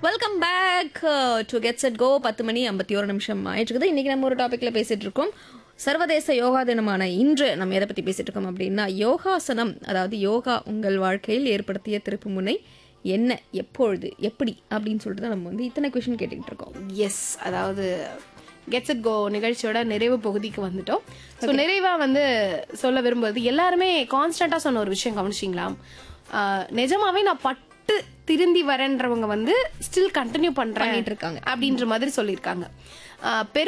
Welcome back to get set go பத்து மணி ஐம்பத்தி ஒரு நிமிஷம் ஆயிட்டு இருக்குது இன்னைக்கு நம்ம ஒரு டாபிக்ல பேசிட்டு இருக்கோம் சர்வதேச யோகா தினமான இன்று நம்ம எதை பத்தி பேசிட்டு இருக்கோம் அப்படின்னா யோகாசனம் அதாவது யோகா உங்கள் வாழ்க்கையில் ஏற்படுத்திய திருப்பு முனை என்ன எப்பொழுது எப்படி அப்படின்னு சொல்லிட்டு தான் நம்ம வந்து இத்தனை கொஷின் கேட்டுக்கிட்டு இருக்கோம் எஸ் அதாவது கெட்ஸ் இட் கோ நிகழ்ச்சியோட நிறைவு பகுதிக்கு வந்துட்டோம் ஸோ நிறைவாக வந்து சொல்ல விரும்புவது எல்லாருமே கான்ஸ்டண்ட்டாக சொன்ன ஒரு விஷயம் கவனிச்சிங்களா ஆஹ் நிஜமாவே நான் பட்டு திருந்தி வரேன்றவங்க வந்து ஸ்டில் கண்டினியூ பண்றேன் பண்ணிட்டு இருக்காங்க. அப்படின்ற மாதிரி சொல்லியிருக்காங்க ஆஹ் பெரு